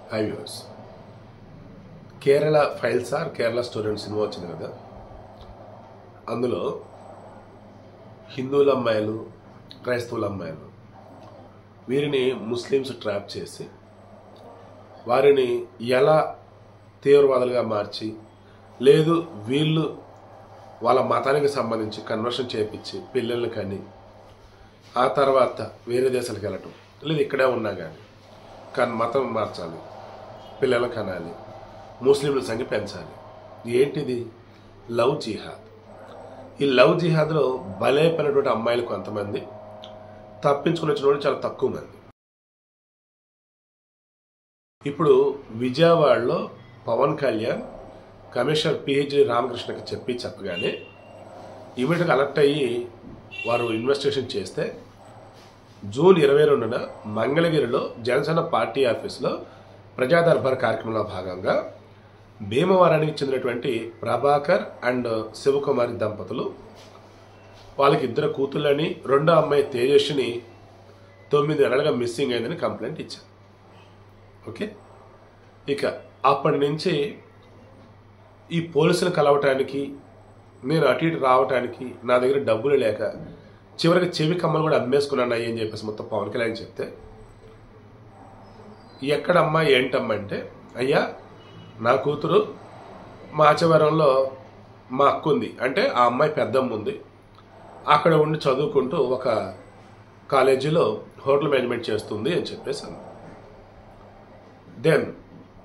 high viewers Kerala files or Kerala student cinema వచ్చింది కదా అందులో హిందువుల అమ్మాయిలు క్రైస్తవుల అమ్మాయిలు వీరిని ముస్లిమ్స్ ట్రాప్ చేసి వారిని ఎలా తీవ్రవాదులుగా మార్చి లేదు వీళ్ళు వాళ్ళ మతానికి సంబంధించి కన్వర్షన్ చేయించి పిల్లల్ని కానీ ఆ తర్వాత వేరే దేశాలకు వెళ్ళటం లేదు ఇక్కడే ఉన్నా కానీ కానీ మతం మార్చాలి పిల్లలు కనాలి ముస్లింల సంఖ్య పెంచాలి ఏంటిది లవ్ జిహాద్ ఈ లవ్ జిహాద్లో బలైపోయినటువంటి అమ్మాయిలు కొంతమంది తప్పించుకుని వచ్చిన వాళ్ళు చాలా తక్కువ మంది ఇప్పుడు విజయవాడలో పవన్ కళ్యాణ్ కమిషనర్ పిహెచ్డి రామకృష్ణకి చెప్పి చెప్పగానే ఇమీడియట్గా అలర్ట్ అయ్యి వారు ఇన్వెస్టిగేషన్ చేస్తే జూన్ ఇరవై రెండున మంగళగిరిలో జనసేన పార్టీ ఆఫీసులో ప్రజా దర్బార్ కార్యక్రమంలో భాగంగా భీమవరానికి చెందినటువంటి ప్రభాకర్ అండ్ శివకుమారి దంపతులు వాళ్ళకి ఇద్దరు కూతుళ్ళని రెండో అమ్మాయి తేజస్విని తొమ్మిది నెలలుగా మిస్సింగ్ అయిందని కంప్లైంట్ ఇచ్చారు ఓకే ఇక అప్పటి నుంచి ఈ పోలీసులు కలవటానికి నేను అటు ఇటు రావటానికి నా దగ్గర డబ్బులు లేక చివరికి చెవి కమ్మలు కూడా అమ్మేసుకున్నాను అయ్యి అని చెప్పేసి మొత్తం పవన్ కళ్యాణ్ చెప్తే ఎక్కడమ్మా ఏంటమ్మా అంటే అయ్యా నా కూతురు మాచవరంలో మా అక్క ఉంది అంటే ఆ అమ్మాయి పెద్దమ్మ ఉంది అక్కడ ఉండి చదువుకుంటూ ఒక కాలేజీలో హోటల్ మేనేజ్మెంట్ చేస్తుంది అని చెప్పేసి అన్న దెన్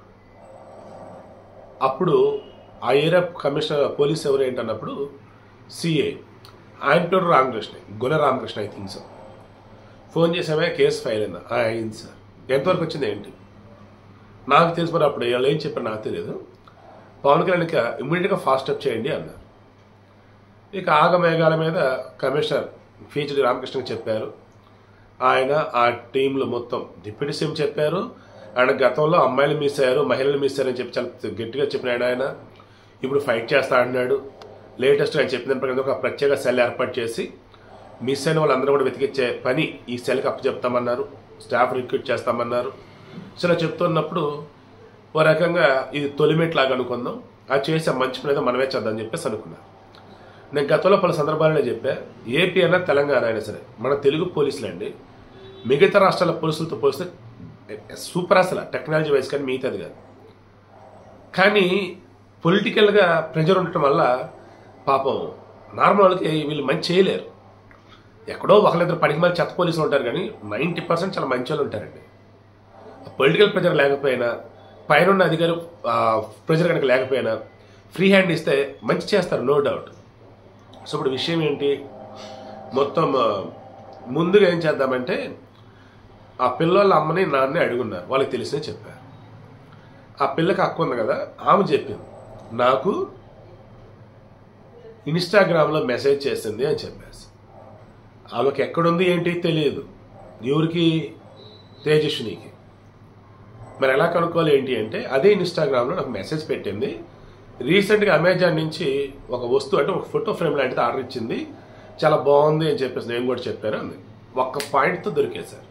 అప్పుడు ఆ ఏరియా కమిషనర్ పోలీస్ ఎవరు ఏంటన్నప్పుడు సిఏ ఆయన పేరు Ramakrishna Guna Ramakrishna I think sir phone చేసామే కేసు ఫైల్ అయిందా "ఆ, అయింది సార్ ఎంతవరకు వచ్చింది ఏంటి నాకు తెలిసి మరి అప్పుడు వాళ్ళు ఏం చెప్పారు నాకు తెలియదు పవన్ కళ్యాణ్ ఇక ఇమ్మీడియట్గా ఫాస్ట్ అప్ చేయండి అన్నారు ఇక ఆగమేఘాల మీద కమిషనర్ ఫీచర్ రామకృష్ణకి చెప్పారు ఆయన ఆ టీంలో మొత్తం డిప్యూటీ సీఎం చెప్పారు ఆయన గతంలో అమ్మాయిలు మిస్ అయ్యారు మహిళలు మిస్ అయ్యారని చెప్పి చాలా గట్టిగా చెప్పినాడు ఆయన ఇప్పుడు ఫైట్ చేస్తా అన్నాడు లేటెస్ట్ ఆయన చెప్పిన ప్రకారం ఒక ప్రత్యేక సెల్ ఏర్పాటు చేసి మిస్ అయిన వాళ్ళందరూ కూడా వెతికిచ్చే పని ఈ సెల్కి అప్పచెప్తామన్నారు స్టాఫ్ రిక్రూట్ చేస్తామన్నారు సో ఇలా చెప్తున్నప్పుడు ఓ రకంగా ఇది తొలిమెట్లాగా అనుకుందాం అది చేసే మంచి పని ఏదో మనమే చేద్దాం అని చెప్పేసి అనుకున్నాను నేను గతంలో పలు సందర్భాలలో చెప్పా ఏపీ అయినా తెలంగాణ అయినా సరే మన తెలుగు పోలీసులు అండి మిగతా రాష్ట్రాల పోలీసులతో పోలిస్తే సూపర్ అసలు టెక్నాలజీ వైజ్ కానీ మిగతాది కాదు కానీ పొలిటికల్గా ప్రెజర్ ఉండటం వల్ల పాపం నార్మల్ వాళ్ళకి వీళ్ళు మంచి చేయలేరు ఎక్కడో ఒకళ్ళిద్దరు పనికి మళ్ళీ చెత్త పోలీసులు ఉంటారు కానీ నైంటీ పర్సెంట్ చాలా మంచి వాళ్ళు ఉంటారండి పొలిటికల్ ప్రెజర్ లేకపోయినా పైన ఉన్న అధికారి ప్రెజర్ కనుక లేకపోయినా ఫ్రీ హ్యాండ్ ఇస్తే మంచి చేస్తారు నో డౌట్ సో ఇప్పుడు విషయం ఏంటి మొత్తం ఆ, ముందుగా ఏం చేద్దామంటే ఆ పిల్లల అమ్మని నాన్నే అడుగున్నారు వాళ్ళకి తెలిసినే చెప్పారు ఆ పిల్లకి అక్క ఉంది కదా ఆమె చెప్పింది నాకు ఇన్స్టాగ్రామ్లో మెసేజ్ చేసింది అని చెప్పేసి ఆమెకి ఎక్కడుంది ఏంటి తెలియదు ఎవరికి తేజస్వినికి మరి ఎలా కనుక్కోవాలి ఏంటి అంటే అదే ఇన్స్టాగ్రామ్లో నాకు మెసేజ్ పెట్టింది రీసెంట్గా అమెజాన్ నుంచి ఒక వస్తువు అంటే ఒక ఫోటో ఫ్రేమ్ లాంటిది ఆర్డర్ ఇచ్చింది చాలా బాగుంది అని చెప్పేసి నేను కూడా చెప్పాను అంది ఒక్క పాయింట్తో దొరికేశారు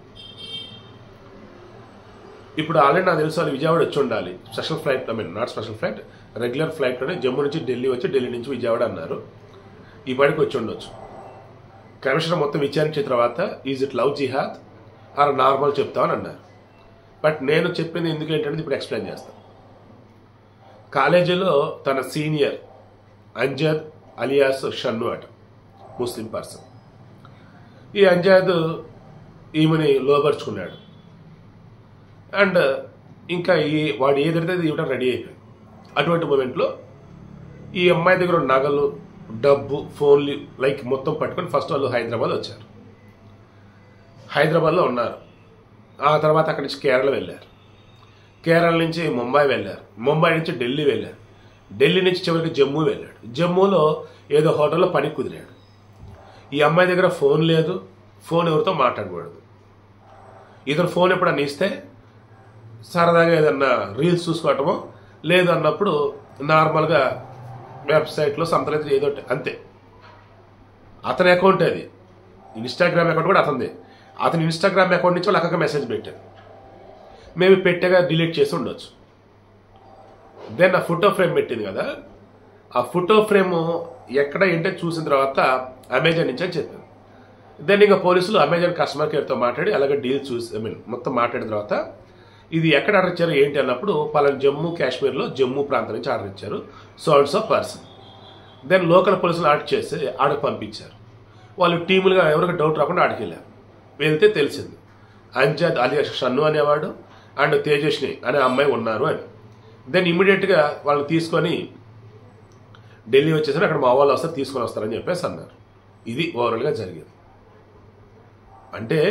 ఇప్పుడు ఆల్రెడీ నాకు తెలుసు వాళ్ళు విజయవాడ వచ్చి ఉండాలి special flight I mean not special flight regular ఫ్లైట్లోనే జమ్మూ నుంచి ఢిల్లీ వచ్చి ఢిల్లీ నుంచి విజయవాడ అన్నారు ఈ పాటికి వచ్చి ఉండొచ్చు కమిషనర్ మొత్తం విచారించిన తర్వాత is it love jihad or normal చెప్తామని అన్నారు బట్ నేను చెప్పింది ఎందుకు ఏంటంటే ఇప్పుడు ఎక్స్ప్లెయిన్ చేస్తాను కాలేజీలో తన సీనియర్ అంజద్ అలియాస్ షన్ను అట ముస్లిం పర్సన్ ఈ అంజాద్ ఈమెని లోపరుచుకున్నాడు అండ్ ఇంకా ఈ వాడు ఏదైతే అది ఇవ్వడం రెడీ అయిపోయింది అటువంటి మూమెంట్లో ఈ అమ్మాయి దగ్గర ఉన్న నగలు డబ్బు ఫోన్లు లైక్ మొత్తం పట్టుకొని ఫస్ట్ వాళ్ళు హైదరాబాద్ వచ్చారు హైదరాబాద్లో ఉన్నారు ఆ తర్వాత అక్కడి నుంచి కేరళ వెళ్ళారు కేరళ నుంచి ముంబై వెళ్ళారు ముంబై నుంచి ఢిల్లీ వెళ్ళారు ఢిల్లీ నుంచి చివరికి జమ్మూ వెళ్ళాడు జమ్మూలో ఏదో హోటల్లో పని కుదిరాడు ఈ అమ్మాయి దగ్గర ఫోన్ లేదు ఫోన్ ఎవరితో మాట్లాడకూడదు ఇతను ఫోన్ ఎప్పుడన్నా ఇస్తే సరదాగా ఏదన్నా రీల్స్ చూసుకోవటమో లేదు అన్నప్పుడు నార్మల్గా వెబ్సైట్లో సంతలేదు ఏదో ఒకటి అంతే అతని అకౌంట్ అది ఇన్స్టాగ్రామ్ అకౌంట్ కూడా అతనిదే అతని ఇన్స్టాగ్రామ్ అకౌంట్ నుంచి వాళ్ళు అక్కడికి మెసేజ్ పెట్టారు మేబీ పెట్టగా డిలీట్ చేసి ఉండొచ్చు దెన్ ఆ ఫోటో ఫ్రేమ్ పెట్టింది కదా ఆ ఫోటో ఫ్రేమ్ ఎక్కడ ఏంటో చూసిన తర్వాత అమెజాన్ నుంచి అని చెప్పింది దెన్ ఇంకా పోలీసులు అమెజాన్ కస్టమర్ కేర్తో మాట్లాడి అలాగే డీల్ చూసి ఐ మీన్ మొత్తం మాట్లాడిన తర్వాత ఇది ఎక్కడ ఆర్డర్ ఇచ్చారు ఏంటి అన్నప్పుడు పలానా జమ్మూ కాశ్మీర్లో జమ్మూ ప్రాంతం నుంచి ఆర్డర్ ఇచ్చారు so hands of person then local పోలీసులు ఆర్డర్ చేసి ఆర్డర్ పంపించారు వాళ్ళు టీములుగా ఎవరికి డౌట్ రాకుండా ఆడికి వెళ్ళారు వెళ్తే తెలిసింది అంజద్ అలియా షన్ను అనేవాడు అండ్ తేజస్ని అనే అమ్మాయి ఉన్నారు అని దెన్ ఇమీడియట్గా వాళ్ళని తీసుకొని ఢిల్లీ వచ్చేసరికి అక్కడ మా వాళ్ళు వస్తారు తీసుకొని వస్తారని చెప్పేసి అన్నారు ఇది ఓవరాల్గా జరిగింది అంటే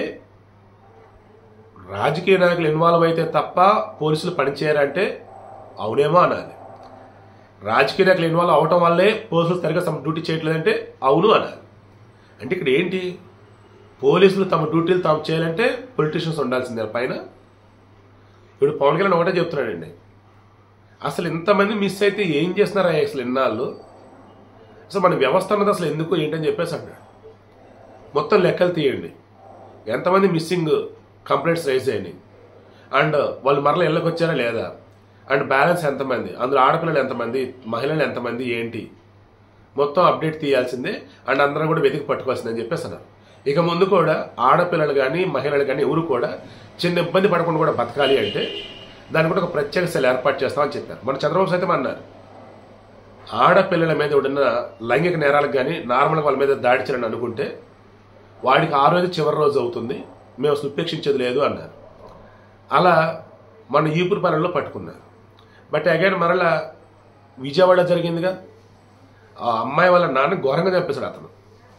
రాజకీయ నాయకులు ఇన్వాల్వ్ అయితే తప్ప పోలీసులు పనిచేయరంటే అవునేమో అనాలి రాజకీయ నాయకులు ఇన్వాల్వ్ అవటం వల్లే పోలీసులు సరిగ్గా తమ డ్యూటీ చేయట్లేదంటే అవును అనాలి అంటే ఇక్కడ ఏంటి పోలీసులు తమ డ్యూటీలు తాము చేయాలంటే పొలిటీషియన్స్ ఉండాల్సిందే పైన ఇప్పుడు పవన్ కళ్యాణ్ ఒకటే చెప్తున్నాడండి అసలు ఇంతమంది మిస్ అయితే ఏం చేస్తున్నారా అసలు ఇన్నాళ్ళు అసలు మన వ్యవస్థ అన్నది అసలు ఎందుకు ఏంటని చెప్పేసి అన్నాడు మొత్తం లెక్కలు తీయండి ఎంతమంది మిస్సింగ్ కంప్లైంట్స్ రైజ్ అయినాయి అండ్ వాళ్ళు మరల ఇళ్ళకి వచ్చారా లేదా అండ్ బ్యాలెన్స్ ఎంతమంది అందులో ఆడపిల్లలు ఎంతమంది మహిళలు ఎంతమంది ఏంటి మొత్తం అప్డేట్ తీయాల్సిందే అండ్ అందరం కూడా వెతికి పట్టుకోవాల్సిందని చెప్పేసి అన్నారు ఇక ముందు కూడా ఆడపిల్లలు కానీ మహిళలు కానీ ఎవరు కూడా చిన్న ఇబ్బంది పడకుండా కూడా బతకాలి అంటే దానికి కూడా ఒక ప్రత్యేక సెల్ ఏర్పాటు చేస్తామని చెప్పారు మన చంద్రబాబు సైతం అన్నారు ఆడపిల్లల మీద ఉన్న లైంగిక నేరాలకు కానీ నార్మల్గా వాళ్ళ మీద దాడి చేయాలని అనుకుంటే వాడికి ఆ రోజు చివరి రోజు అవుతుంది మేము అసలు ఉపేక్షించేది లేదు అన్నారు అలా మన ఈపురు పనుల్లో పట్టుకున్నారు బట్ అగైన్ మరలా విజయవాడ జరిగిందిగా ఆ అమ్మాయి వాళ్ళ నాన్న ఘోరంగా చంపేశాడు అతను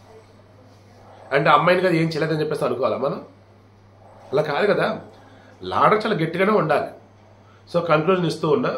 అంటే ఆ అమ్మాయిని కదా ఏం చేయలేదని చెప్పేసి అనుకోవాలా మనం అలా కాదు కదా లాడర్ చాలా గట్టిగానే ఉండాలి సో కంక్లూజన్ ఇస్తూ ఉన్నా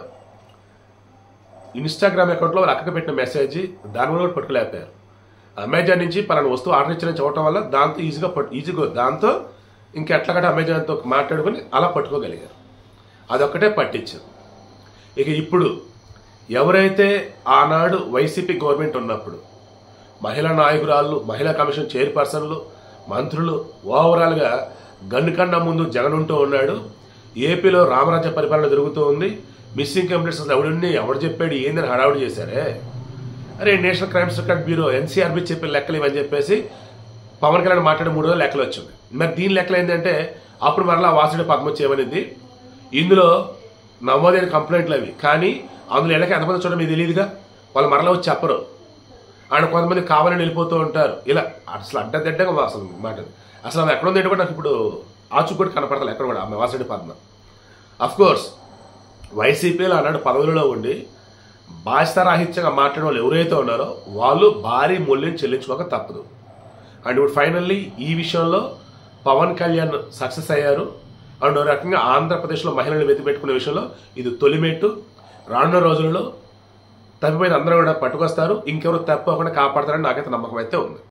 ఇన్స్టాగ్రామ్ అకౌంట్లో వాళ్ళ అక్కకి పెట్టిన మెసేజ్ దాని వల్ల కూడా పట్టుకోలేకపోయారు అమెజాన్ నుంచి పలానా వస్తువు ఆర్డర్ ఇచ్చిన చూడటం వల్ల దాంతో ఈజీగా పట్టు ఈజీగా దాంతో ఇంకెట్లగట అమెజాన్తో మాట్లాడుకొని అలా పట్టుకోగలిగారు అదొక్కటే పట్టించారు ఇక ఇప్పుడు ఎవరైతే ఆనాడు వైసీపీ గవర్నమెంట్ ఉన్నప్పుడు మహిళా నాయకురాళ్ళు మహిళా కమిషన్ చైర్పర్సన్లు మంత్రులు ఓవరాల్గా గన్ను కన్నా ముందు జగన్ ఉంటూ ఉన్నాడు ఏపీలో రామరాజ్య పరిపాలన జరుగుతూ ఉంది మిస్సింగ్ కంప్లైంట్స్ అసలు ఎవడున్ని ఎవడు చెప్పాడు ఏందని హడావుడి చేశారే అరే national crimes record bureau NCRB చెప్పిన లెక్కలు ఇవని చెప్పేసి పవన్ కళ్యాణ్ మాట్లాడే మూడు రోజులు లెక్కలు వచ్చింది మరి దీని లెక్కలు ఏంటంటే అప్పుడు మరలా వాసుడి పద్మ చేయమనింది ఇందులో నమోదైన కంప్లైంట్లు అవి కానీ అందులో ఎలాగ ఎంతమంది చూడడం మీకు తెలియదుగా వాళ్ళు మరలా వచ్చి చెప్పరు ఆయన కొంతమంది కావాలని వెళ్ళిపోతూ ఉంటారు ఇలా అసలు అడ్డదిడ్డగా అసలు మాట అసలు ఆమె ఎక్కడ ఉంది ఏంటో కూడా నాకు ఇప్పుడు ఆచు కూడా కనపడతాను ఎక్కడ కూడా ఆమె వాసుడి పద్మ అఫ్ కోర్స్ వైసీపీలో ఆనాడు పదవులలో ఉండి బాధ్యతారాహిత్యంగా మాట్లాడే వాళ్ళు ఎవరైతే ఉన్నారో వాళ్ళు భారీ మూల్యం చెల్లించుకోక తప్పదు అండ్ ఇప్పుడు ఫైనల్లీ ఈ విషయంలో పవన్ కళ్యాణ్ సక్సెస్ అయ్యారు అండ్ ఒక రకంగా ఆంధ్రప్రదేశ్లో మహిళలు వెతిపెట్టుకునే విషయంలో ఇది తొలిమెట్టు రానున్న రోజులలో తప్పిపోయిన అందరూ కూడా పట్టుకొస్తారు ఇంకెవరు తప్పకుండా కాపాడతారని నాకైతే నమ్మకం అయితే ఉంది